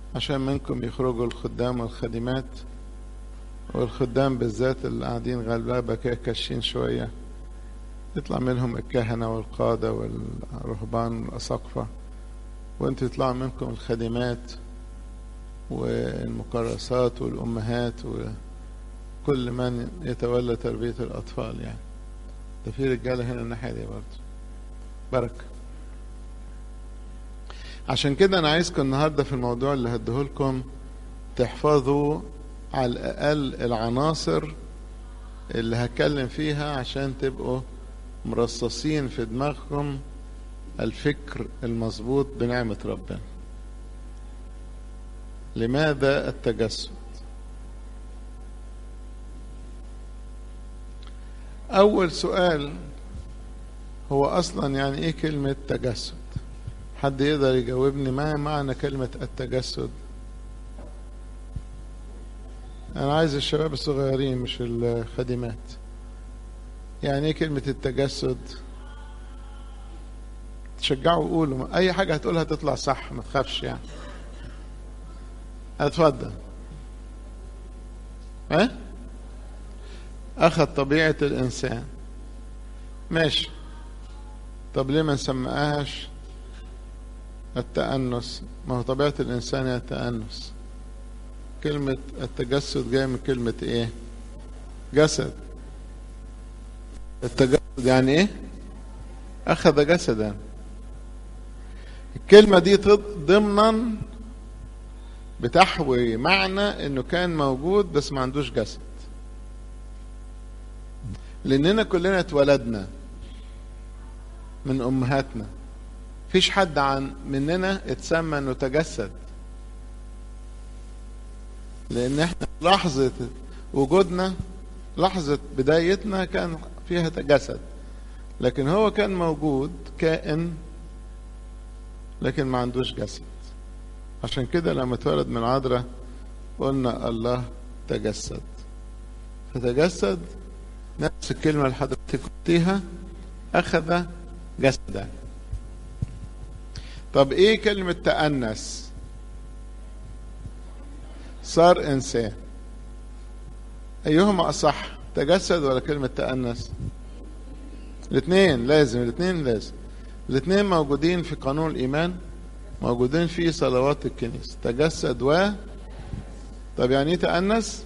عشان منكم يخرجوا الخدام والخادمات والخدام بالذات اللي قاعدين غلابة كده كاشين شوية يطلع منهم الكهنة والقادة والرهبان والأساقفة وانتوا يطلعوا منكم الخادمات والمكرسات والأمهات وكل من يتولى تربية الأطفال يعني ده في رجالة هنا الناحية دي برضه بركة عشان كده أنا عايزكم النهاردة في الموضوع اللي هديهولكم تحفظوا على الأقل العناصر اللي هتكلم فيها عشان تبقوا مرصصين في دماغكم الفكر المظبوط بنعمة ربنا لماذا التجسد أول سؤال هو أصلا يعني إيه كلمة تجسد حد يقدر يجاوبني ما معنى كلمة التجسد أنا عايز الشباب الصغيرين مش الخادمات يعني إيه كلمة التجسد تشجعوا قولوا أي حاجة هتقولها تطلع صح ما تخافش يعني اتفضل ها أه؟ أخذ طبيعة الإنسان ماشي طب ليه ما نسميهاش التأنس ما هو طبيعة الإنسان هي التأنس كلمة التجسد جاية من كلمة إيه جسد التجسد يعني إيه أخذ جسدا الكلمة دي ضمنا بتحوي معنى انه كان موجود بس ما عندوش جسد لاننا كلنا اتولدنا من امهاتنا فيش حد عن مننا اتسمى انه تجسد لان احنا لحظة وجودنا لحظة بدايتنا كان فيها جسد لكن هو كان موجود كائن لكن ما عندوش جسد عشان كده لما اتولد من عذراء قلنا الله تجسد فتجسد نفس الكلمة اللي حضرتك قلتيها أخذ جسدا طب إيه كلمة تأنس صار إنسان أيهما أصح تجسد ولا كلمة تأنس الاثنين لازم الاثنين لازم الاثنين موجودين في قانون الإيمان موجودين في صلوات الكنيسة تجسد و طب يعني ايه تأنس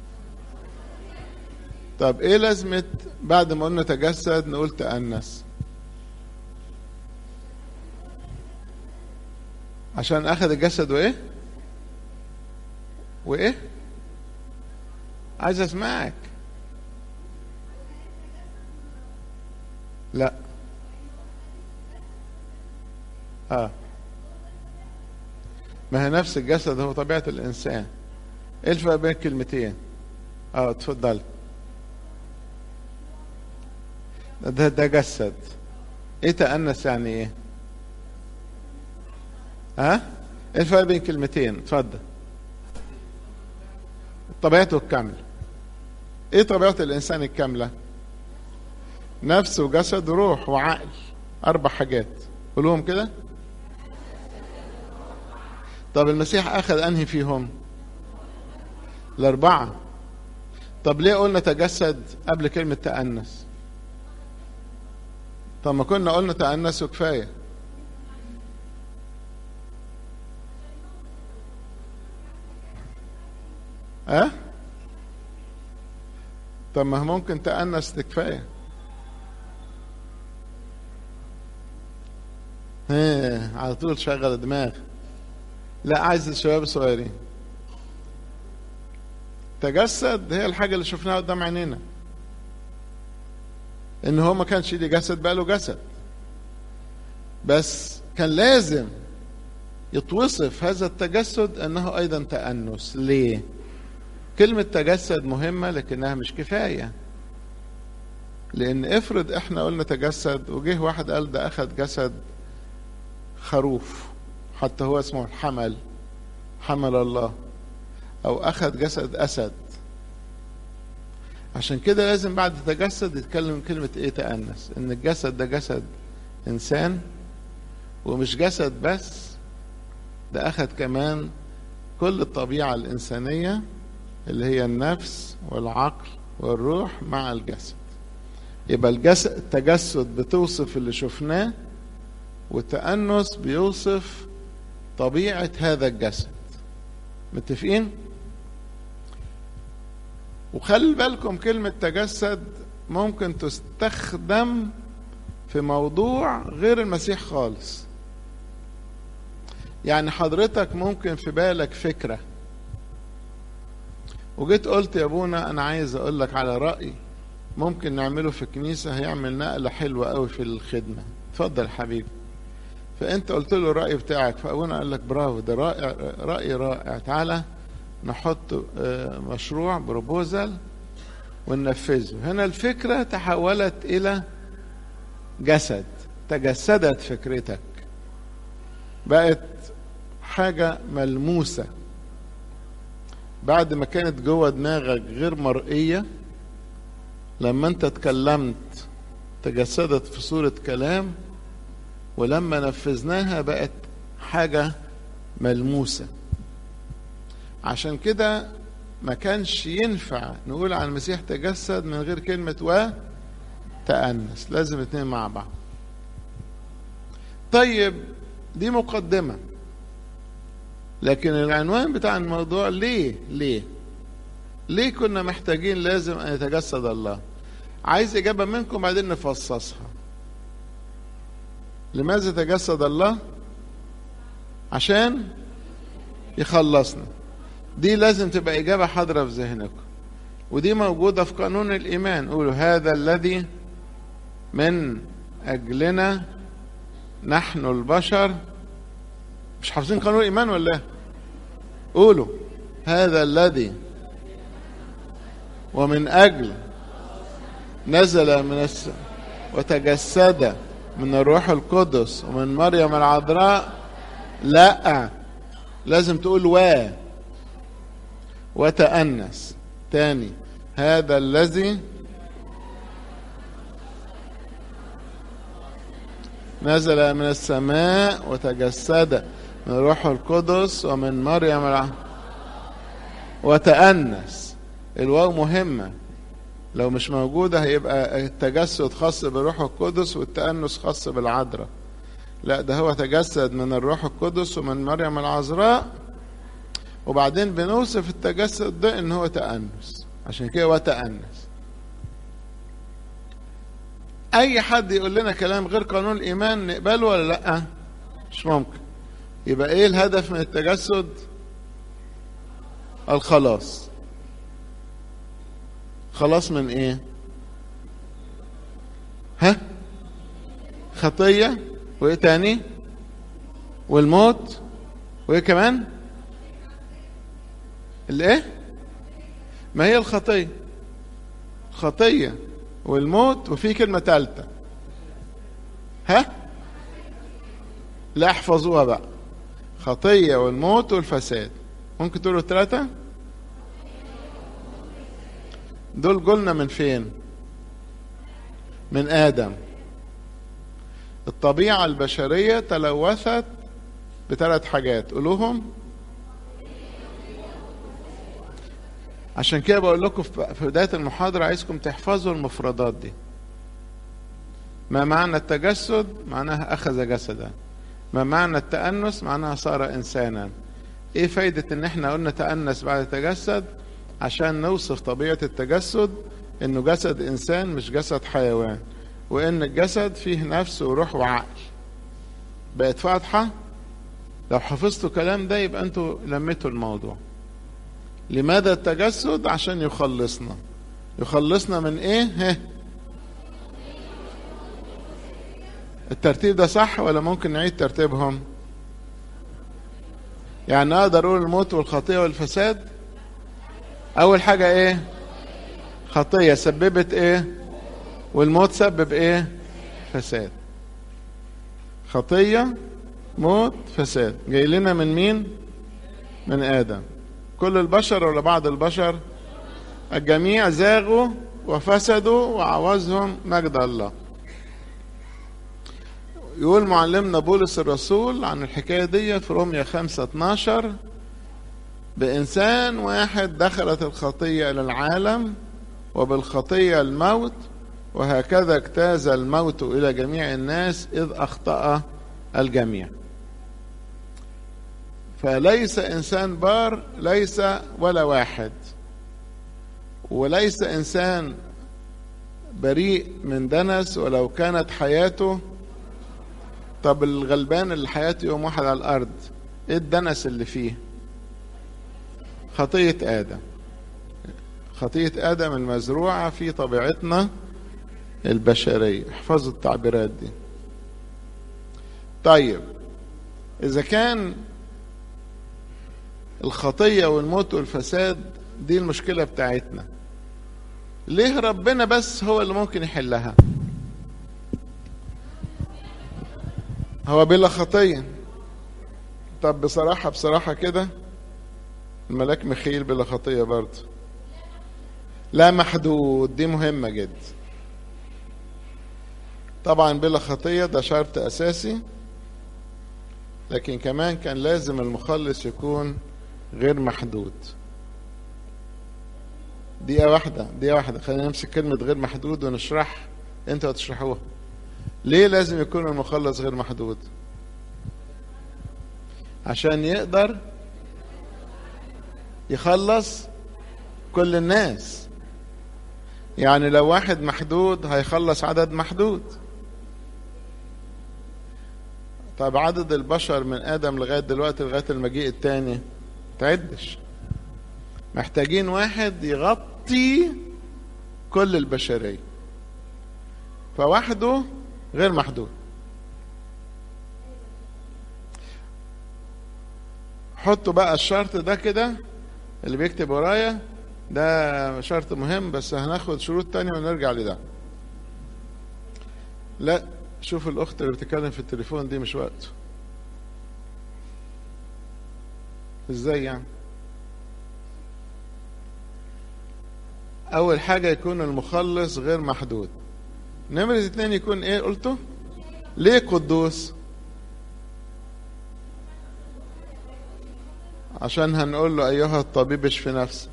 طب ايه لازمة بعد ما قلنا تجسد نقول تأنس عشان اخذ الجسد وايه وايه عايز اسمعك لا اه ما هي نفس الجسد هو طبيعة الإنسان إيه الفرق بين الكلمتين؟ أه اتفضل ده ده جسد إيه تأنس يعني إيه؟ ها؟ أه؟ إيه الفرق بين كلمتين؟ اتفضل طبيعته الكاملة إيه طبيعة الإنسان الكاملة؟ نفس وجسد وروح وعقل أربع حاجات قولهم كده طب المسيح أخذ أنهي فيهم الأربعة طب ليه قلنا تجسد قبل كلمة تأنس طب ما كنا قلنا تأنس وكفاية أه؟ طب ما ممكن تأنس كفاية ايه على طول شغل الدماغ لا عايز الشباب الصغيرين تجسد هي الحاجة اللي شفناها قدام عينينا ان هو ما كانش ليه جسد بقى له جسد بس كان لازم يتوصف هذا التجسد انه ايضا تأنس ليه كلمة تجسد مهمة لكنها مش كفاية لان افرض احنا قلنا تجسد وجه واحد قال ده اخذ جسد خروف حتى هو اسمه الحمل حمل الله او اخذ جسد اسد عشان كده لازم بعد تجسد يتكلم كلمة ايه تأنس ان الجسد ده جسد انسان ومش جسد بس ده اخذ كمان كل الطبيعة الإنسانية اللي هي النفس والعقل والروح مع الجسد يبقى الجسد التجسد بتوصف اللي شفناه والتأنس بيوصف طبيعة هذا الجسد متفقين؟ وخلي بالكم كلمة تجسد ممكن تستخدم في موضوع غير المسيح خالص يعني حضرتك ممكن في بالك فكرة وجيت قلت يا ابونا انا عايز اقول لك على رأي ممكن نعمله في الكنيسة هيعمل نقلة حلوة قوي في الخدمة اتفضل حبيبي فانت قلت له الرأي بتاعك فابونا قال لك برافو ده رائع رأي رائع تعالى نحط مشروع بروبوزال وننفذه هنا الفكرة تحولت إلى جسد تجسدت فكرتك بقت حاجة ملموسة بعد ما كانت جوه دماغك غير مرئية لما انت اتكلمت تجسدت في صورة كلام ولما نفذناها بقت حاجة ملموسة عشان كده ما كانش ينفع نقول عن المسيح تجسد من غير كلمة و تأنس لازم اتنين مع بعض طيب دي مقدمة لكن العنوان بتاع الموضوع ليه ليه ليه كنا محتاجين لازم أن يتجسد الله عايز إجابة منكم بعدين نفصصها لماذا تجسد الله عشان يخلصنا دي لازم تبقى إجابة حاضرة في ذهنكم ودي موجودة في قانون الإيمان قولوا هذا الذي من أجلنا نحن البشر مش حافظين قانون الإيمان ولا قولوا هذا الذي ومن أجل نزل من السماء وتجسد من الروح القدس ومن مريم العذراء لا لازم تقول و وتأنس تاني هذا الذي نزل من السماء وتجسد من الروح القدس ومن مريم الع... وتأنس الواو مهمة لو مش موجودة هيبقى التجسد خاص بالروح القدس والتأنس خاص بالعذراء لا ده هو تجسد من الروح القدس ومن مريم العذراء وبعدين بنوصف التجسد ده ان هو تأنس عشان كده هو تأنس اي حد يقول لنا كلام غير قانون الايمان نقبله ولا لا مش ممكن يبقى ايه الهدف من التجسد الخلاص خلاص من ايه ها خطية وايه تاني والموت وايه كمان الايه ما هي الخطية خطية والموت وفي كلمة ثالثة ها لا احفظوها بقى خطية والموت والفساد ممكن تقولوا الثلاثة دول قلنا من فين من آدم الطبيعة البشرية تلوثت بثلاث حاجات قولوهم عشان كده بقول لكم في بداية المحاضرة عايزكم تحفظوا المفردات دي ما معنى التجسد معناها أخذ جسدا ما معنى التأنس معناها صار إنسانا إيه فايدة إن إحنا قلنا تأنس بعد تجسد عشان نوصف طبيعة التجسد إنه جسد إنسان مش جسد حيوان وإن الجسد فيه نفس وروح وعقل بقت فاتحة لو حفظتوا الكلام ده يبقى أنتوا لميتوا الموضوع لماذا التجسد عشان يخلصنا يخلصنا من ايه ها الترتيب ده صح ولا ممكن نعيد ترتيبهم يعني اقدر اقول الموت والخطيه والفساد اول حاجه ايه خطيه سببت ايه والموت سبب ايه فساد خطيه موت فساد جاي لنا من مين من ادم كل البشر ولا بعض البشر الجميع زاغوا وفسدوا وعوزهم مجد الله يقول معلمنا بولس الرسول عن الحكاية دي في رومية 5 12 بإنسان واحد دخلت الخطية إلى العالم وبالخطية الموت وهكذا اجتاز الموت إلى جميع الناس إذ أخطأ الجميع فليس إنسان بار ليس ولا واحد وليس إنسان بريء من دنس ولو كانت حياته طب الغلبان اللي حياته يوم واحد على الأرض إيه الدنس اللي فيه خطية آدم خطية آدم المزروعة في طبيعتنا البشرية احفظوا التعبيرات دي طيب إذا كان الخطية والموت والفساد دي المشكلة بتاعتنا ليه ربنا بس هو اللي ممكن يحلها هو بلا خطية طب بصراحة بصراحة كده الملاك مخيل بلا خطية برضه لا محدود دي مهمة جدا طبعا بلا خطية ده شرط أساسي لكن كمان كان لازم المخلص يكون غير محدود دقيقة واحدة دقيقة واحدة خلينا نمسك كلمة غير محدود ونشرح انتوا هتشرحوها ليه لازم يكون المخلص غير محدود عشان يقدر يخلص كل الناس يعني لو واحد محدود هيخلص عدد محدود طب عدد البشر من ادم لغايه دلوقتي لغايه المجيء الثاني تعدش محتاجين واحد يغطي كل البشريه فوحده غير محدود حطوا بقى الشرط ده كده اللي بيكتب ورايا ده شرط مهم بس هناخد شروط تانية ونرجع لده لا شوف الأخت اللي بتتكلم في التليفون دي مش وقته ازاي يعني أول حاجة يكون المخلص غير محدود نمرة اتنين يكون ايه قلته ليه قدوس عشان هنقول له أيها الطبيب اشفي نفسك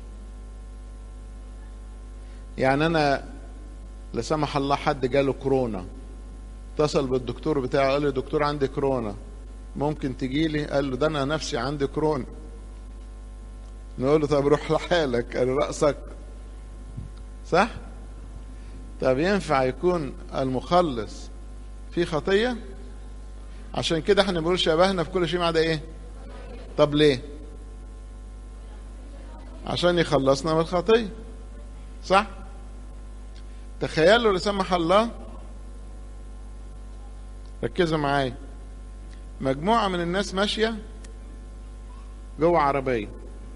يعني أنا لا سمح الله حد جاله كورونا اتصل بالدكتور بتاعه قال له دكتور عندي كورونا ممكن تجي لي قال له ده أنا نفسي عندي كورونا نقول له طب روح لحالك قال رأسك صح طب ينفع يكون المخلص في خطية عشان كده احنا بنقول شبهنا في كل شيء ما عدا ايه طب ليه عشان يخلصنا من الخطية صح تخيلوا لا سمح الله ركزوا معايا مجموعة من الناس ماشية جوه عربية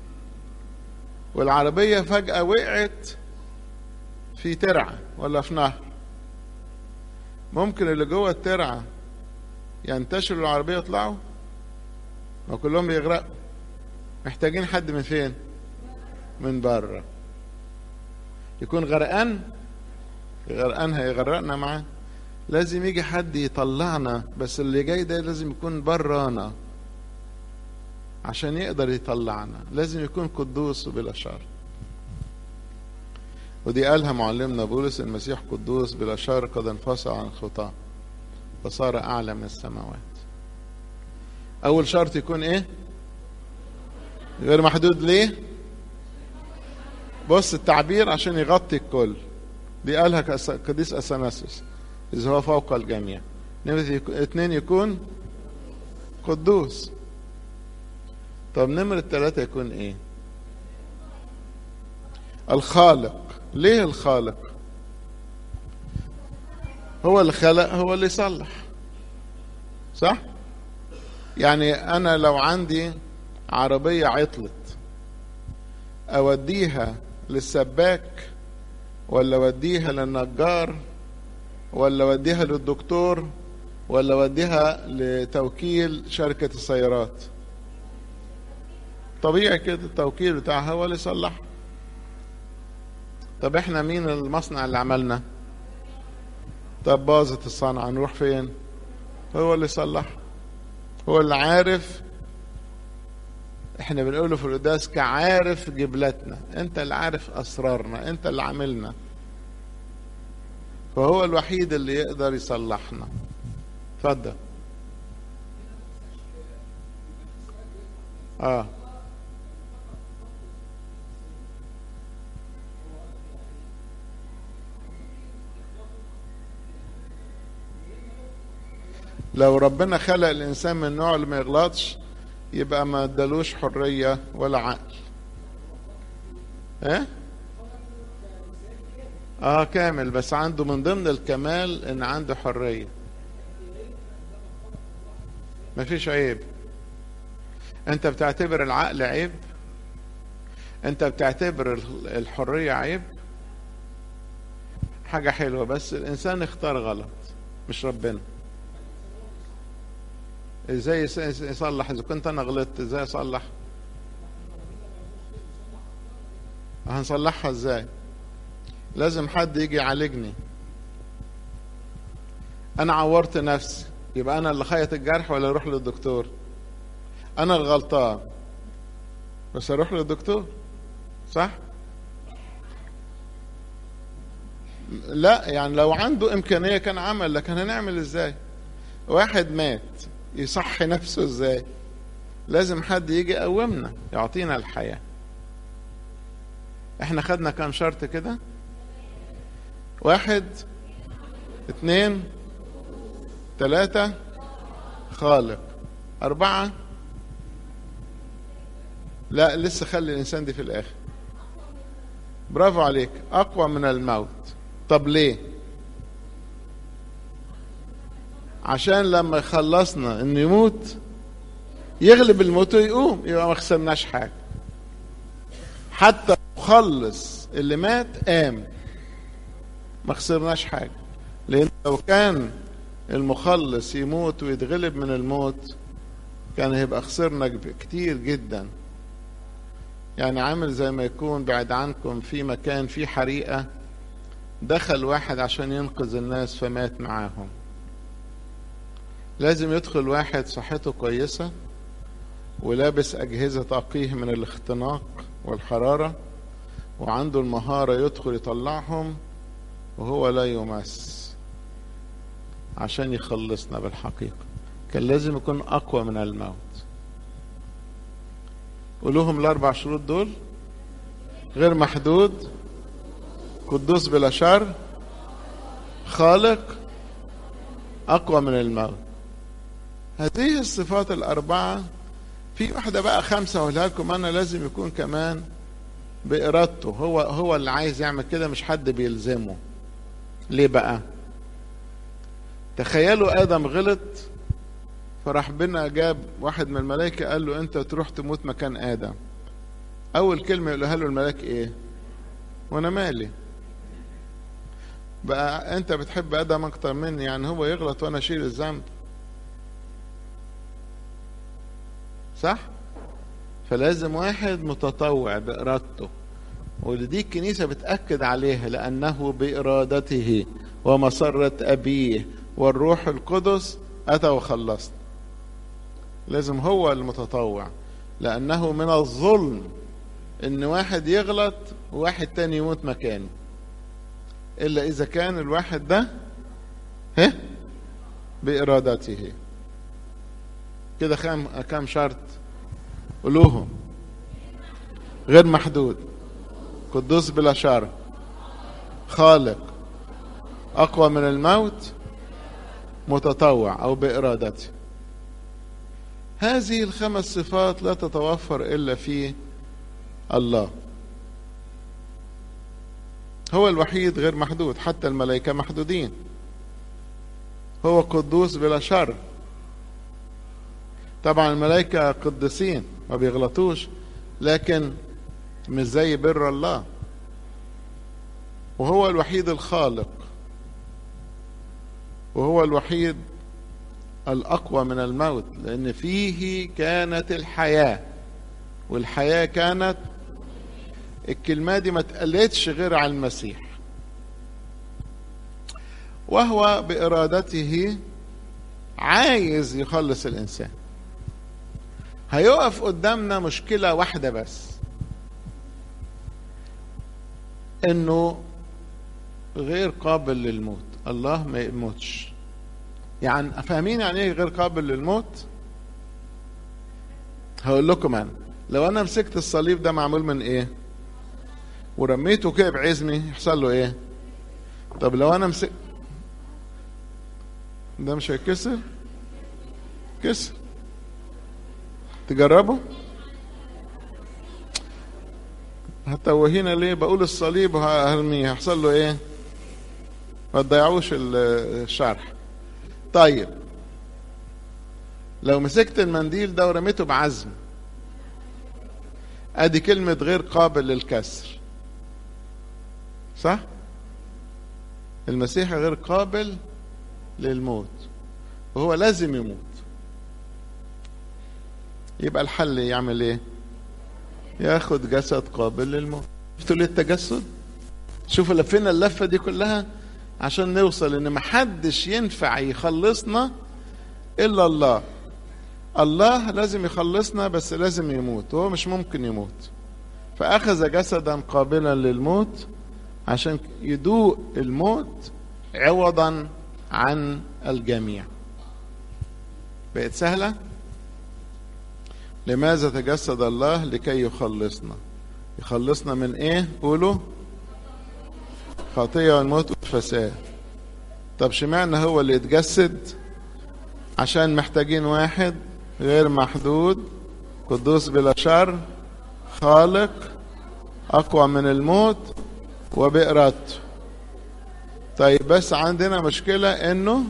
والعربية فجأة وقعت في ترعة ولا في نهر ممكن اللي جوه الترعة ينتشروا العربية يطلعوا ما كلهم بيغرقوا محتاجين حد من فين من بره يكون غرقان غرقان هيغرقنا معاه لازم يجي حد يطلعنا بس اللي جاي ده لازم يكون برانا عشان يقدر يطلعنا لازم يكون قدوس وبلا شر ودي قالها معلمنا بولس المسيح قدوس بلا شر قد انفصل عن الخطاة وصار أعلى من السماوات أول شرط يكون إيه؟ غير محدود ليه؟ بص التعبير عشان يغطي الكل دي قالها قديس أثناسيوس إذا هو فوق الجميع نمرة اتنين يكون قدوس طب نمرة ثلاثة يكون إيه؟ الخالق ليه الخالق هو اللي خلق هو اللي يصلح صح يعني انا لو عندي عربية عطلت اوديها للسباك ولا اوديها للنجار ولا اوديها للدكتور ولا اوديها لتوكيل شركة السيارات طبيعي كده التوكيل بتاعها هو اللي يصلحها طب احنا مين المصنع اللي عملنا طب باظت الصنعة نروح فين هو اللي صلح هو اللي عارف احنا بنقوله في القداس كعارف جبلتنا انت اللي عارف اسرارنا انت اللي عاملنا فهو الوحيد اللي يقدر يصلحنا اتفضل اه لو ربنا خلق الانسان من النوع اللي ما يغلطش يبقى ما ادالوش حريه ولا عقل ايه اه كامل بس عنده من ضمن الكمال ان عنده حريه مفيش عيب انت بتعتبر العقل عيب انت بتعتبر الحريه عيب حاجه حلوه بس الانسان اختار غلط مش ربنا ازاي يصلح اذا كنت انا غلطت ازاي اصلح هنصلحها ازاي لازم حد يجي يعالجني انا عورت نفسي يبقى انا اللي خيط الجرح ولا اروح للدكتور انا الغلطان بس اروح للدكتور صح لا يعني لو عنده امكانيه كان عمل لكن هنعمل ازاي واحد مات يصحي نفسه ازاي لازم حد يجي يقومنا يعطينا الحياه احنا خدنا كام شرط كده واحد اثنين ثلاثة خالق أربعة لا لسه خلي الإنسان دي في الآخر برافو عليك أقوى من الموت طب ليه عشان لما يخلصنا انه يموت يغلب الموت ويقوم يبقى ما خسرناش حاجه حتى مخلص اللي مات قام ما خسرناش حاجه لان لو كان المخلص يموت ويتغلب من الموت كان هيبقى خسرنا كتير جدا يعني عامل زي ما يكون بعد عنكم في مكان فيه حريقه دخل واحد عشان ينقذ الناس فمات معاهم لازم يدخل واحد صحته كويسة ولابس أجهزة تقيه من الاختناق والحرارة وعنده المهارة يدخل يطلعهم وهو لا يمس عشان يخلصنا بالحقيقة كان لازم يكون أقوى من الموت قولوهم الأربع شروط دول غير محدود قدوس بلا شر خالق أقوى من الموت هذه الصفات الأربعة في واحدة بقى خمسة أقولها لكم أنا لازم يكون كمان بإرادته هو هو اللي عايز يعمل كده مش حد بيلزمه ليه بقى؟ تخيلوا آدم غلط فراح بنا جاب واحد من الملائكة قال له أنت تروح تموت مكان آدم أول كلمة يقولها له الملاك إيه؟ وأنا مالي بقى أنت بتحب آدم أكتر مني يعني هو يغلط وأنا أشيل الذنب صح فلازم واحد متطوع بإرادته ودي الكنيسة بتأكد عليها لأنه بإرادته ومسرة أبيه والروح القدس أتى وخلصنا لازم هو المتطوع لأنه من الظلم إن واحد يغلط وواحد تاني يموت مكانه إلا إذا كان الواحد ده ها بإرادته كده كام كام شرط قولوهم غير محدود قدوس بلا شر خالق اقوى من الموت متطوع او بارادته هذه الخمس صفات لا تتوفر الا في الله هو الوحيد غير محدود حتى الملائكه محدودين هو قدوس بلا شر طبعا الملائكة قديسين ما بيغلطوش لكن مش زي بر الله وهو الوحيد الخالق وهو الوحيد الأقوى من الموت لأن فيه كانت الحياة والحياة كانت الكلمة دي ما اتقالتش غير على المسيح وهو بإرادته عايز يخلص الإنسان هيقف قدامنا مشكلة واحدة بس انه غير قابل للموت الله ما يموتش يعني فاهمين يعني ايه غير قابل للموت هقول لكم انا لو انا مسكت الصليب ده معمول من ايه ورميته كده بعزمي يحصل له ايه طب لو انا مسك ده مش هيتكسر كسر تجربوا هتوهينا ليه بقول الصليب هرميه هيحصل له ايه ما تضيعوش الشرح طيب لو مسكت المنديل ده ورميته بعزم ادي كلمة غير قابل للكسر صح المسيح غير قابل للموت وهو لازم يموت يبقى الحل يعمل ايه ياخد جسد قابل للموت شفتوا ليه التجسد شوفوا لفينا اللفه دي كلها عشان نوصل ان محدش ينفع يخلصنا الا الله الله لازم يخلصنا بس لازم يموت وهو مش ممكن يموت فاخذ جسدا قابلا للموت عشان يدوق الموت عوضا عن الجميع بقت سهله لماذا تجسد الله لكي يخلصنا يخلصنا من ايه قولوا خطيه والموت والفساد طب شمعنا هو اللي يتجسد عشان محتاجين واحد غير محدود قدوس بلا شر خالق اقوى من الموت وبإرادته طيب بس عندنا مشكلة انه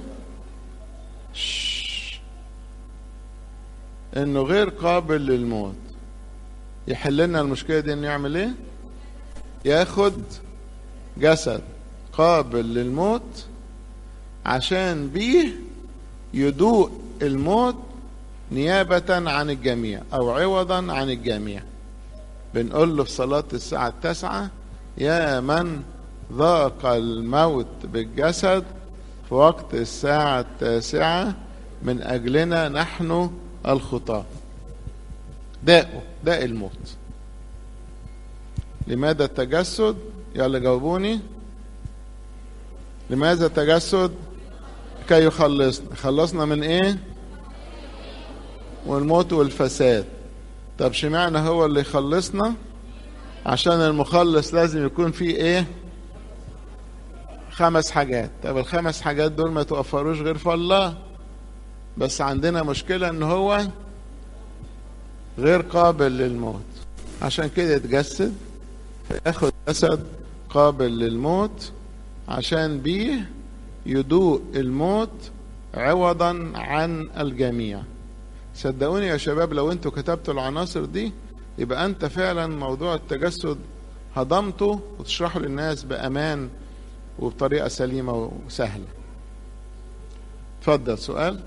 انه غير قابل للموت يحل لنا المشكلة دي انه يعمل ايه ياخد جسد قابل للموت عشان بيه يدوق الموت نيابة عن الجميع أو عوضا عن الجميع بنقول له في صلاة الساعة التاسعة يا من ذاق الموت بالجسد في وقت الساعة التاسعة من أجلنا نحن الخطاة داءه داء الموت لماذا التجسد يلا جاوبوني لماذا التجسد كي يخلصنا خلصنا من ايه والموت والفساد طب شمعنا هو اللي يخلصنا عشان المخلص لازم يكون فيه ايه خمس حاجات طب الخمس حاجات دول ما توفروش غير في الله بس عندنا مشكلة ان هو غير قابل للموت عشان كده يتجسد فياخد جسد قابل للموت عشان بيه يدوق الموت عوضا عن الجميع صدقوني يا شباب لو انتوا كتبتوا العناصر دي يبقى انت فعلا موضوع التجسد هضمته وتشرحه للناس بامان وبطريقه سليمه وسهله اتفضل سؤال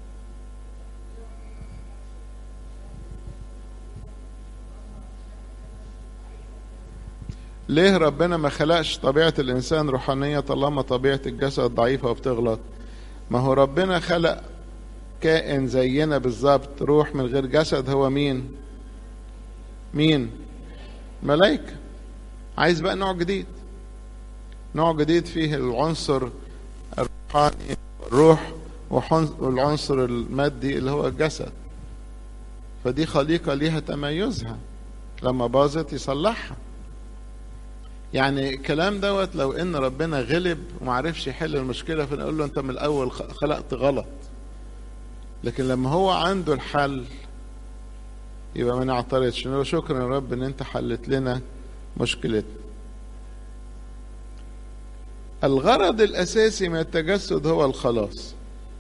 ليه ربنا ما خلقش طبيعة الإنسان روحانية طالما طبيعة الجسد ضعيفة وبتغلط ما هو ربنا خلق كائن زينا بالظبط روح من غير جسد هو مين مين ملائكة عايز بقى نوع جديد نوع جديد فيه العنصر الروحاني الروح والعنصر المادي اللي هو الجسد فدي خليقة ليها تميزها لما باظت يصلحها يعني الكلام دوت لو ان ربنا غلب ومعرفش يحل المشكلة فنقول له انت من الاول خلقت غلط لكن لما هو عنده الحل يبقى ما نعترضش نقول شكرا يا رب ان انت حلت لنا مشكلتنا الغرض الاساسي من التجسد هو الخلاص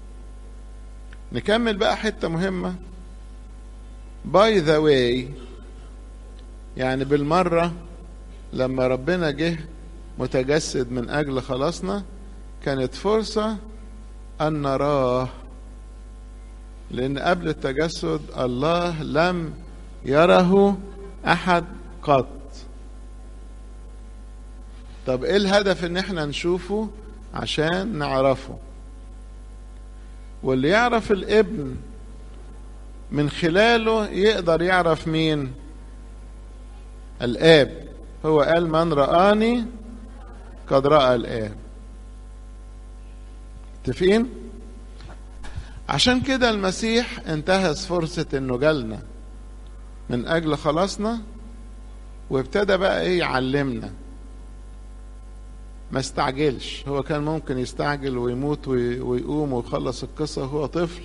نكمل بقى حته مهمه باي ذا واي يعني بالمره لما ربنا جه متجسد من اجل خلاصنا كانت فرصه ان نراه لان قبل التجسد الله لم يره احد قط طب ايه الهدف ان احنا نشوفه عشان نعرفه واللي يعرف الابن من خلاله يقدر يعرف مين الآب هو قال من رآني قد رأى الآب متفقين عشان كده المسيح انتهز فرصة انه جالنا من اجل خلاصنا وابتدى بقى ايه يعلمنا ما استعجلش هو كان ممكن يستعجل ويموت ويقوم ويخلص القصة وهو طفل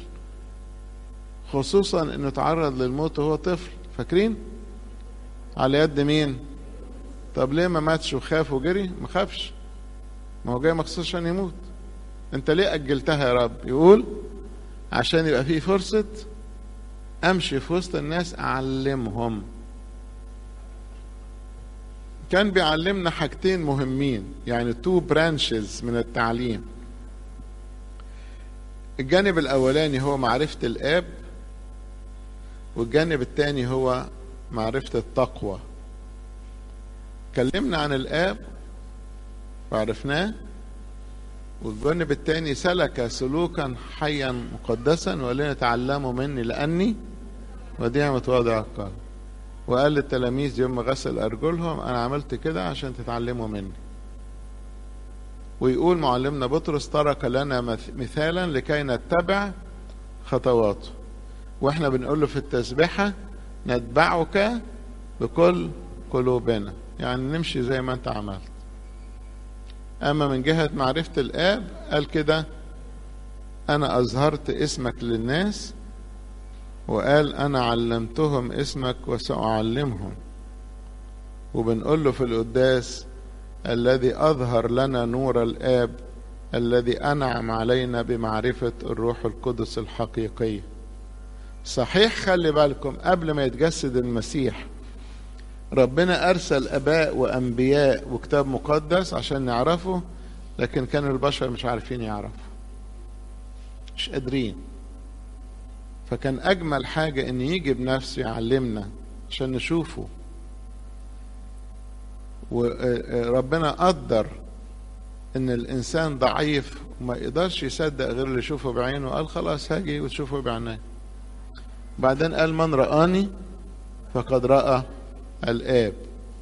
خصوصا انه تعرض للموت وهو طفل فاكرين على يد مين طب ليه ما ماتش وخاف وجري ما خافش ما هو جاي مخصوص عشان يموت انت ليه اجلتها يا رب يقول عشان يبقى في فرصة امشي في وسط الناس اعلمهم كان بيعلمنا حاجتين مهمين يعني تو برانشز من التعليم الجانب الاولاني هو معرفة الاب والجانب الثاني هو معرفة التقوى كلمنا عن الاب وعرفناه والجانب الثاني سلك سلوكا حيا مقدسا ولنا تعلموا مني لاني وديع متواضع القلب وقال للتلاميذ يوم ما غسل ارجلهم انا عملت كده عشان تتعلموا مني ويقول معلمنا بطرس ترك لنا مثالا لكي نتبع خطواته واحنا بنقول له في التسبيحه نتبعك بكل قلوبنا يعني نمشي زي ما انت عملت اما من جهه معرفه الاب قال كده انا اظهرت اسمك للناس وقال انا علمتهم اسمك وساعلمهم وبنقول له في القداس الذي اظهر لنا نور الاب الذي انعم علينا بمعرفه الروح القدس الحقيقيه صحيح خلي بالكم قبل ما يتجسد المسيح ربنا ارسل اباء وانبياء وكتاب مقدس عشان نعرفه لكن كانوا البشر مش عارفين يعرفوا مش قادرين فكان اجمل حاجه ان يجي بنفسه يعلمنا عشان نشوفه وربنا قدر ان الانسان ضعيف وما يقدرش يصدق غير اللي يشوفه بعينه قال خلاص هاجي وتشوفه بعيني بعدين قال من رآني فقد رأى الآب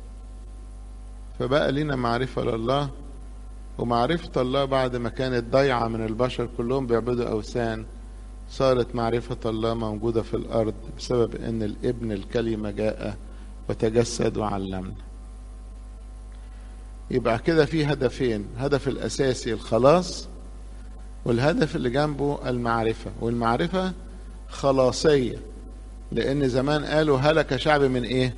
فبقى لنا معرفة لله ومعرفة الله بعد ما كانت ضيعة من البشر كلهم بيعبدوا أوثان صارت معرفة الله موجودة في الأرض بسبب أن الابن الكلمة جاء وتجسد وعلمنا يبقى كده في هدفين هدف الأساسي الخلاص والهدف اللي جنبه المعرفة والمعرفة خلاصية لأن زمان قالوا هلك شعب من إيه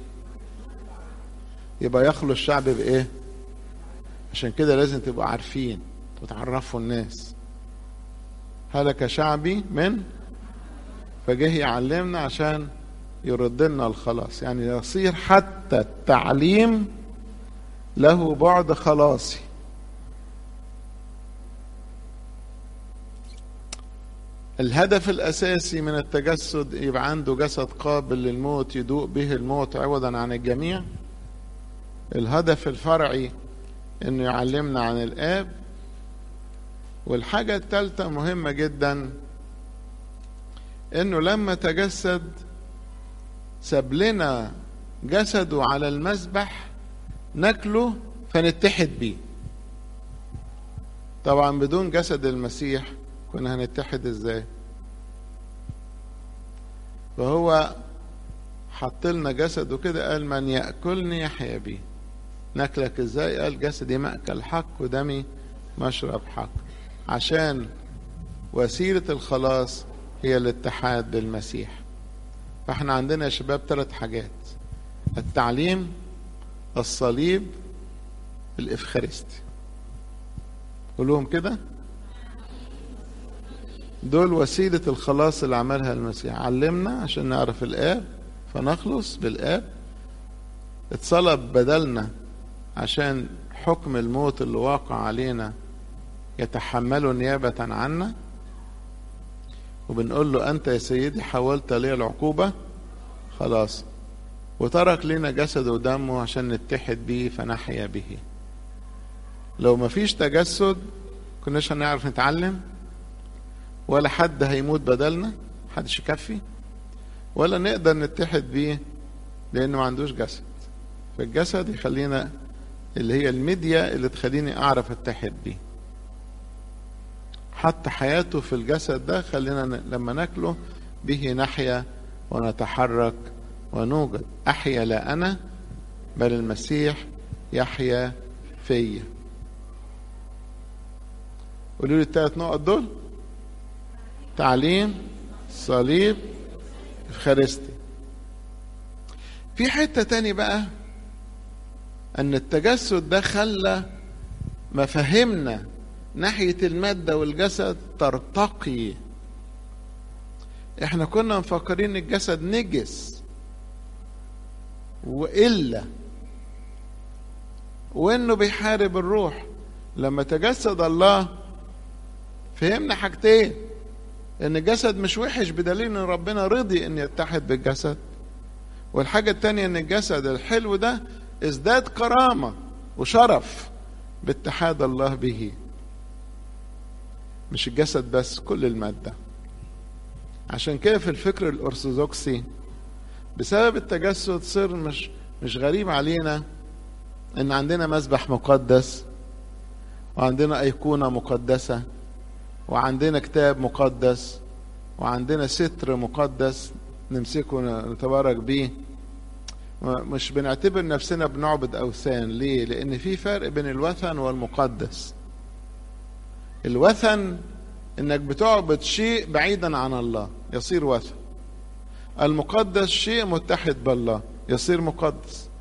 يبقى يخلو الشعب بإيه عشان كده لازم تبقوا عارفين وتعرفوا الناس هلك شعبي من فجه يعلمنا عشان يرد لنا الخلاص يعني يصير حتى التعليم له بعد خلاصي الهدف الأساسي من التجسد يبقى عنده جسد قابل للموت يدوق به الموت عوضا عن الجميع الهدف الفرعي انه يعلمنا عن الآب والحاجة الثالثة مهمة جدا انه لما تجسد ساب لنا جسده على المذبح ناكله فنتحد بيه طبعا بدون جسد المسيح كنا هنتحد ازاي فهو حط لنا جسده كده قال من ياكلني يحيا بيه ناكلك ازاي قال جسدي ماكل حق ودمي مشرب حق عشان وسيله الخلاص هي الاتحاد بالمسيح فاحنا عندنا يا شباب ثلاث حاجات التعليم الصليب الافخارستي قولهم كده دول وسيلة الخلاص اللي عملها المسيح علمنا عشان نعرف الآب فنخلص بالآب اتصلب بدلنا عشان حكم الموت اللي واقع علينا يتحمله نيابة عنا وبنقول له أنت يا سيدي حولت لي العقوبة خلاص وترك لنا جسده ودمه عشان نتحد بيه فنحيا به لو مفيش تجسد كناش هنعرف نتعلم ولا حد هيموت بدلنا محدش يكفي ولا نقدر نتحد بيه لانه ما عندوش جسد فالجسد يخلينا اللي هي الميديا اللي تخليني اعرف اتحد بيه حتى حياته في الجسد ده خلينا لما ناكله به نحيا ونتحرك ونوجد احيا لا انا بل المسيح يحيا فيا قولوا لي الثلاث نقط دول تعليم صليب افخارستي في حتة تاني بقى ان التجسد ده خلى مفاهيمنا ناحية المادة والجسد ترتقي احنا كنا مفكرين الجسد نجس وإلا وانه بيحارب الروح لما تجسد الله فهمنا حاجتين ان الجسد مش وحش بدليل ان ربنا رضي ان يتحد بالجسد والحاجة التانية ان الجسد الحلو ده ازداد كرامة وشرف باتحاد الله به مش الجسد بس كل المادة عشان كده في الفكر الأرثوذكسي بسبب التجسد صار مش مش غريب علينا ان عندنا مسبح مقدس وعندنا أيقونة مقدسة وعندنا كتاب مقدس وعندنا ستر مقدس نمسكه نتبارك بيه مش بنعتبر نفسنا بنعبد أوثان ليه؟ لأن في فرق بين الوثن والمقدس الوثن انك بتعبد شيء بعيدا عن الله يصير وثن المقدس شيء متحد بالله يصير مقدس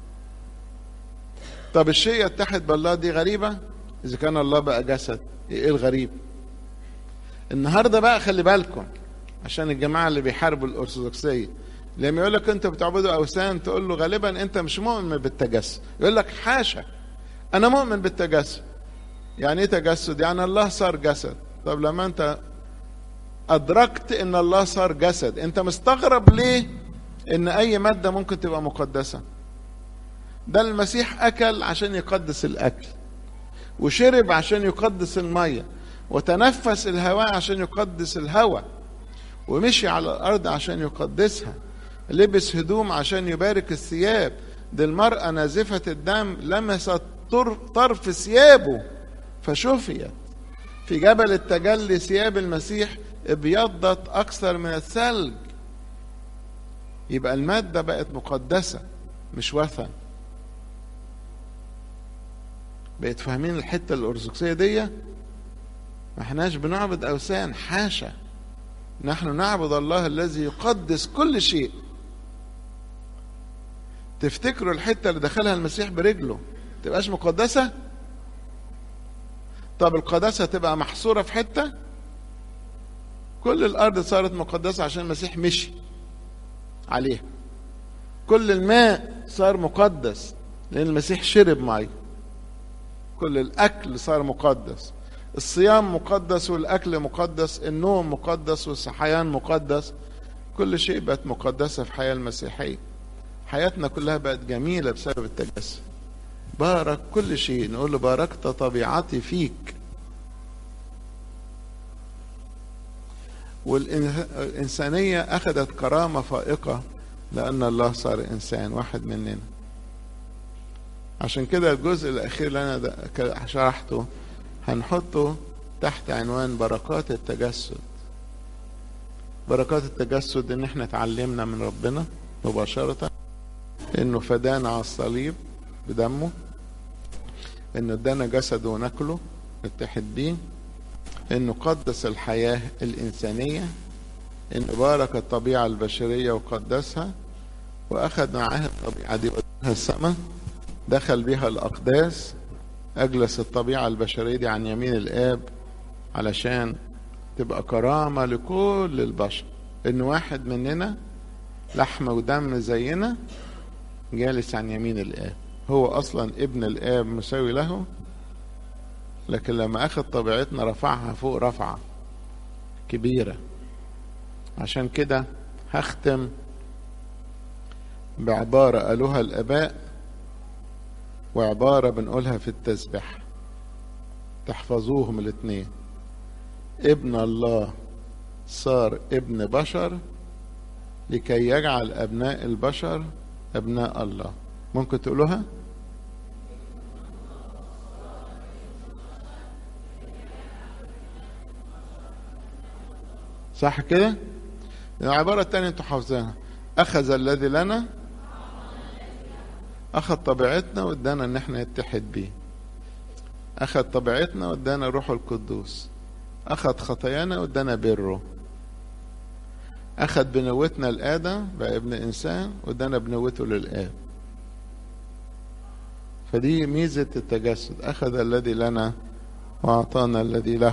طب الشيء يتحد بالله دي غريبة إذا كان الله بقى جسد إيه الغريب النهاردة بقى خلي بالكم عشان الجماعة اللي بيحاربوا الأرثوذكسية لما يقول لك أنت بتعبدوا أوثان تقول له غالبا أنت مش مؤمن بالتجسد يقول لك حاشا أنا مؤمن بالتجسد يعني إيه تجسد؟ يعني الله صار جسد طب لما أنت أدركت إن الله صار جسد أنت مستغرب ليه إن أي مادة ممكن تبقى مقدسة ده المسيح أكل عشان يقدس الأكل وشرب عشان يقدس المية وتنفس الهواء عشان يقدس الهواء ومشي على الأرض عشان يقدسها لبس هدوم عشان يبارك الثياب دي المرأة نازفة الدم لمست طرف ثيابه فشفيت في جبل التجلي ثياب المسيح ابيضت أكثر من الثلج يبقى المادة بقت مقدسة مش وثن بقيت فاهمين الحته الارثوذكسيه دي ما احناش بنعبد اوثان حاشا نحن نعبد الله الذي يقدس كل شيء تفتكروا الحته اللي دخلها المسيح برجله تبقاش مقدسه طب القداسه تبقى محصوره في حته كل الارض صارت مقدسه عشان المسيح مشي عليها كل الماء صار مقدس لان المسيح شرب ميه كل الأكل صار مقدس الصيام مقدس والأكل مقدس النوم مقدس والصحيان مقدس كل شيء بقت مقدسة في الحياة المسيحية حياتنا كلها بقت جميلة بسبب التجسد بارك كل شيء نقول له باركت طبيعتي فيك والإنسانية أخذت كرامة فائقة لأن الله صار إنسان واحد مننا عشان كده الجزء الأخير اللي أنا شرحته هنحطه تحت عنوان بركات التجسد بركات التجسد إن إحنا اتعلمنا من ربنا مباشرة إنه فدانا على الصليب بدمه إنه ادانا جسده وناكله نتحد بيه إنه قدس الحياة الإنسانية إنه بارك الطبيعة البشرية وقدسها وأخذ معاها الطبيعة دي وداها السماء دخل بها الأقداس أجلس الطبيعة البشرية دي عن يمين الآب علشان تبقى كرامة لكل البشر إن واحد مننا لحم ودم زينا جالس عن يمين الآب هو أصلا ابن الآب مساوي له لكن لما أخذ طبيعتنا رفعها فوق رفعة كبيرة عشان كده هختم بعبارة قالوها الآباء وعبارة بنقولها في التسبيح تحفظوهم الاثنين ابن الله صار ابن بشر لكي يجعل أبناء البشر أبناء الله ممكن تقولوها صح كده العبارة الثانية انتوا حافظينها أخذ الذي لنا أخذ طبيعتنا وادانا إن احنا نتحد بيه أخذ طبيعتنا وادانا روحه القدوس أخذ خطايانا وادانا بره أخذ بنوتنا لآدم بقى ابن إنسان وادانا بنوته للآب فدي ميزة التجسد أخذ الذي لنا وأعطانا الذي له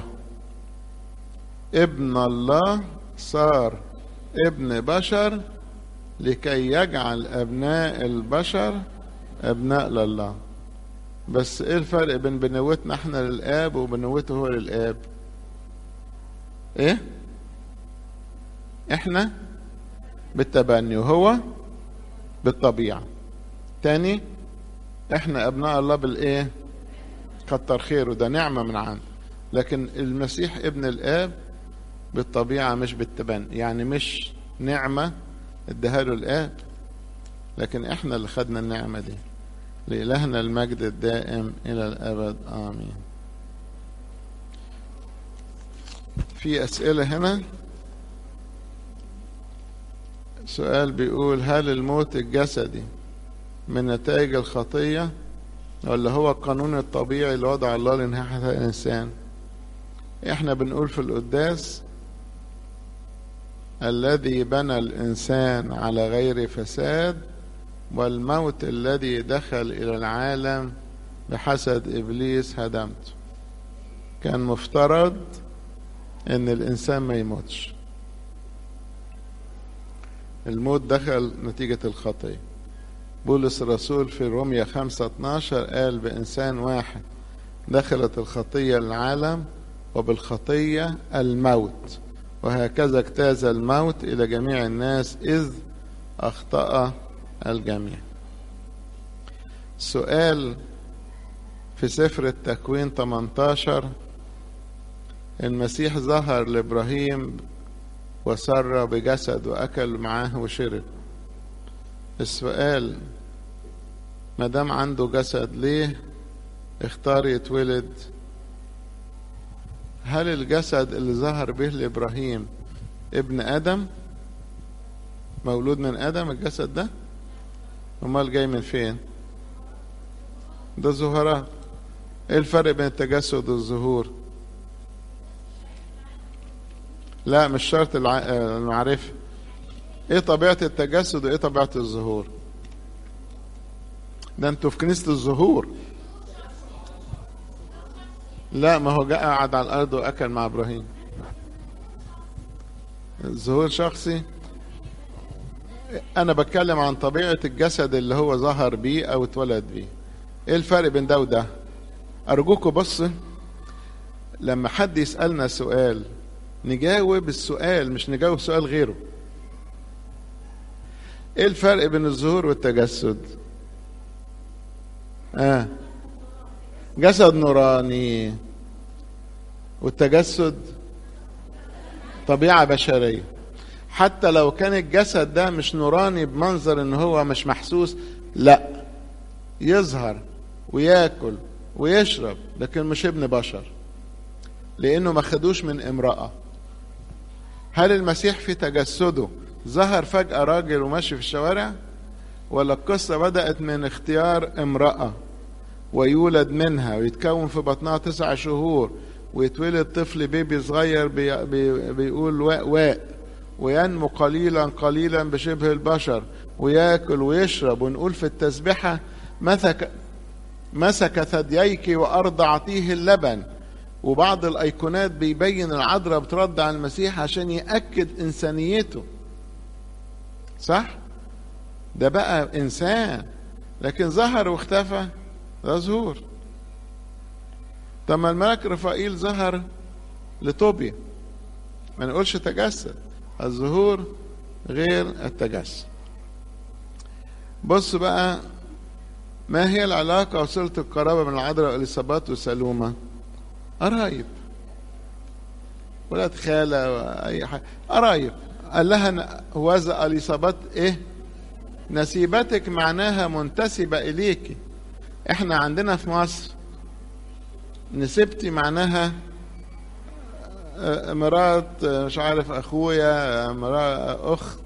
ابن الله صار ابن بشر لكي يجعل أبناء البشر أبناء لله بس إيه الفرق بين بنوتنا إحنا للآب وبنوته هو للآب إيه إحنا بالتبني وهو بالطبيعة تاني إحنا أبناء الله بالإيه كتر خيره ده نعمة من عنده لكن المسيح ابن الآب بالطبيعة مش بالتبني يعني مش نعمة اداها له الآب لكن احنا اللي خدنا النعمة دي لإلهنا المجد الدائم إلى الأبد آمين في أسئلة هنا سؤال بيقول هل الموت الجسدي من نتائج الخطية ولا هو القانون الطبيعي اللي وضع الله لنهاية الإنسان احنا بنقول في القداس الذي بنى الإنسان على غير فساد والموت الذي دخل إلى العالم بحسد إبليس هدمته كان مفترض إن الإنسان ما يموتش الموت دخل نتيجة الخطية بولس الرسول في روميا 5 12 قال بإنسان واحد دخلت الخطية العالم وبالخطية الموت وهكذا اجتاز الموت إلى جميع الناس إذ أخطأ الجميع سؤال في سفر التكوين 18 المسيح ظهر لإبراهيم وسر بجسد وأكل معاه وشرب السؤال ما دام عنده جسد ليه اختار يتولد هل الجسد اللي ظهر به لابراهيم ابن ادم مولود من ادم الجسد ده امال جاي من فين ده ظهراء ايه الفرق بين التجسد والظهور لا مش شرط الع... المعرفة ايه طبيعة التجسد وايه طبيعة الظهور ده انتوا في كنيسة الظهور لا ما هو جاء قعد على الارض واكل مع ابراهيم الظهور شخصي انا بتكلم عن طبيعه الجسد اللي هو ظهر بيه او اتولد بيه ايه الفرق بين ده وده ارجوكوا بص لما حد يسالنا سؤال نجاوب السؤال مش نجاوب سؤال غيره ايه الفرق بين الظهور والتجسد اه جسد نوراني والتجسد طبيعة بشرية حتى لو كان الجسد ده مش نوراني بمنظر ان هو مش محسوس لا يظهر وياكل ويشرب لكن مش ابن بشر لانه ما خدوش من امرأة هل المسيح في تجسده ظهر فجأة راجل وماشي في الشوارع ولا القصة بدأت من اختيار امرأة ويولد منها ويتكون في بطنها تسع شهور ويتولد طفل بيبي صغير بي بي بيقول واء واء وينمو قليلا قليلا بشبه البشر وياكل ويشرب ونقول في التسبحة مسك مسك ثدييك وأرضعتيه اللبن وبعض الأيقونات بيبين العذراء بترضع المسيح عشان يأكد إنسانيته صح؟ ده بقى إنسان لكن ظهر واختفى ده ظهور طب ما الملك رفائيل ظهر لطوبيا ما نقولش تجسد الظهور غير التجسد بص بقى ما هي العلاقة وصلة القرابة من العذراء والإصابات وسلومة قرايب ولاد خالة أي حاجة قرايب قال لها وذا اليصابات ايه نسيبتك معناها منتسبة إليك احنا عندنا في مصر نسيبتي معناها مرات مش عارف اخويا مرات اخت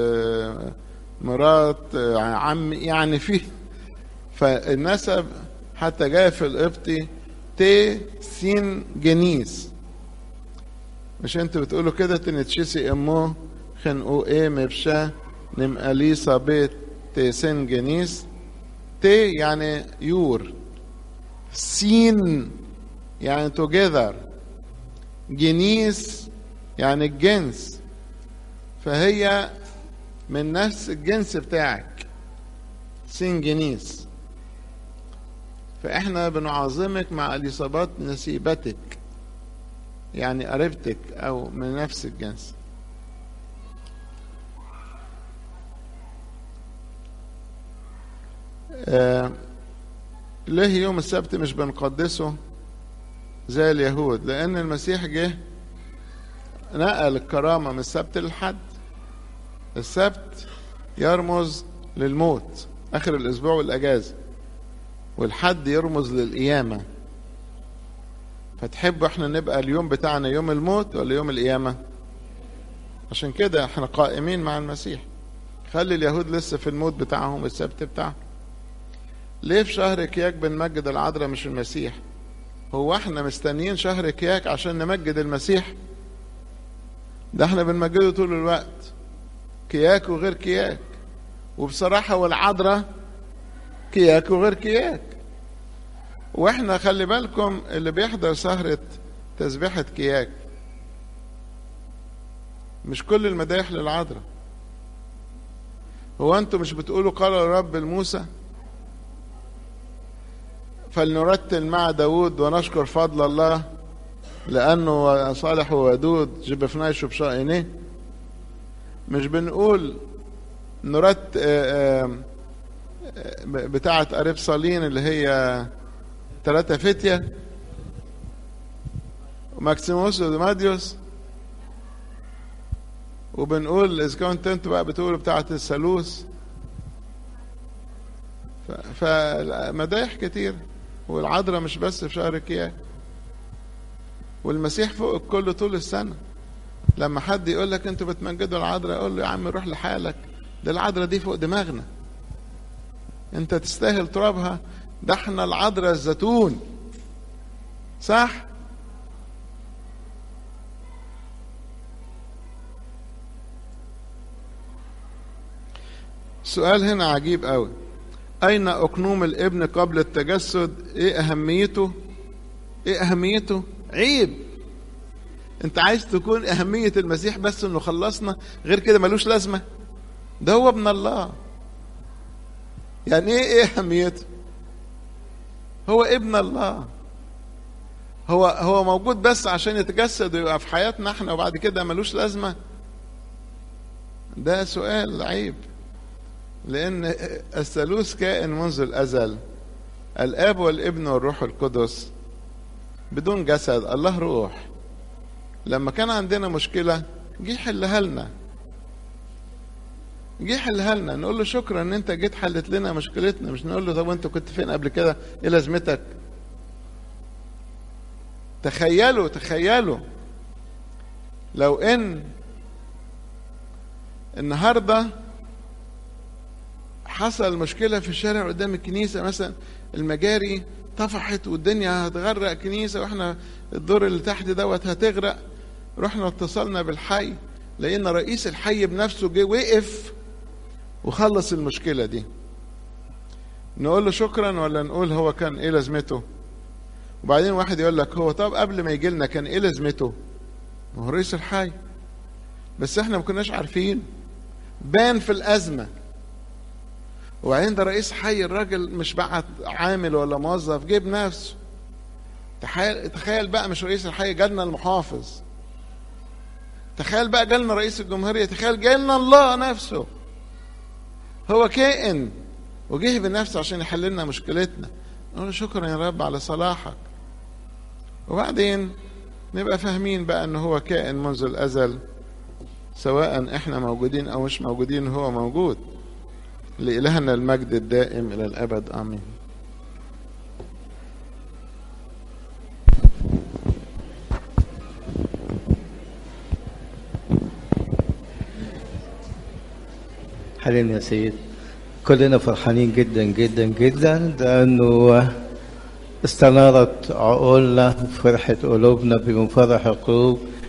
مرات عم يعني في فالنسب حتى جاي في القبطي تي سين جنيس مش انتوا بتقولوا كده تنتشسي امه خنقو ايه مبشا نم اليسا بيت تي سين جنيس تي يعني يور سين يعني together جنيس يعني الجنس فهي من نفس الجنس بتاعك سين جنيس فاحنا بنعظمك مع اليصابات نسيبتك يعني قريبتك او من نفس الجنس آه ليه يوم السبت مش بنقدسه زي اليهود لان المسيح جه نقل الكرامة من السبت للحد السبت يرمز للموت اخر الاسبوع والاجازة والحد يرمز للقيامة فتحبوا احنا نبقى اليوم بتاعنا يوم الموت ولا يوم القيامة عشان كده احنا قائمين مع المسيح خلي اليهود لسه في الموت بتاعهم السبت بتاعهم ليه في شهر كياك بنمجد العذراء مش المسيح هو احنا مستنيين شهر كياك عشان نمجد المسيح ده احنا بنمجده طول الوقت كياك وغير كياك وبصراحة والعذراء كياك وغير كياك واحنا خلي بالكم اللي بيحضر سهرة تسبيحة كياك مش كل المدايح للعذراء هو انتوا مش بتقولوا قال الرب لموسى فلنرتل مع داود ونشكر فضل الله لأنه صالح وودود جب فنايشه بشائنه مش بنقول نرت بتاعة قريب صالين اللي هي ثلاثة فتية وماكسيموس وديماديوس وبنقول إذا كنت أنتوا بقى بتقولوا بتاعة الثالوث فمدايح كتير والعذراء مش بس في شهر كياك والمسيح فوق الكل طول السنة لما حد يقول لك انتوا بتمجدوا العذراء يقول له يا عم روح لحالك ده العذراء دي فوق دماغنا انت تستاهل ترابها ده احنا العذراء الزيتون صح سؤال هنا عجيب قوي أين أقنوم الابن قبل التجسد؟ إيه أهميته؟ إيه أهميته؟ عيب. أنت عايز تكون أهمية المسيح بس إنه خلصنا غير كده ملوش لازمة. ده هو ابن الله. يعني إيه إيه أهميته؟ هو ابن الله. هو هو موجود بس عشان يتجسد ويبقى في حياتنا احنا وبعد كده ملوش لازمة. ده سؤال عيب. لأن الثالوث كائن منذ الأزل الآب والابن والروح القدس بدون جسد الله روح لما كان عندنا مشكلة جه يحلها لنا جه يحلها لنا نقول له شكرا ان انت جيت حلت لنا مشكلتنا مش نقول له طب انت كنت فين قبل كده ايه لازمتك تخيلوا تخيلوا لو ان النهارده حصل مشكلة في الشارع قدام الكنيسة مثلا المجاري طفحت والدنيا هتغرق كنيسة واحنا الدور اللي تحت دوت هتغرق رحنا اتصلنا بالحي لقينا رئيس الحي بنفسه جه وقف وخلص المشكلة دي نقول له شكرا ولا نقول هو كان ايه لازمته وبعدين واحد يقول لك هو طب قبل ما يجي لنا كان ايه لازمته ما هو رئيس الحي بس احنا ما كناش عارفين بان في الازمه وبعدين ده رئيس حي الراجل مش بعت عامل ولا موظف جيب نفسه تخيل تخيل بقى مش رئيس الحي جالنا المحافظ تخيل بقى جالنا رئيس الجمهورية تخيل جالنا الله نفسه هو كائن وجه بنفسه عشان يحل لنا مشكلتنا نقول له شكرا يا رب على صلاحك وبعدين نبقى فاهمين بقى ان هو كائن منذ الازل سواء احنا موجودين او مش موجودين هو موجود لإلهنا المجد الدائم إلى الأبد آمين حاليا يا سيد كلنا فرحانين جدا جدا جدا لأنه استنارت عقولنا وفرحت قلوبنا بمفرح القلوب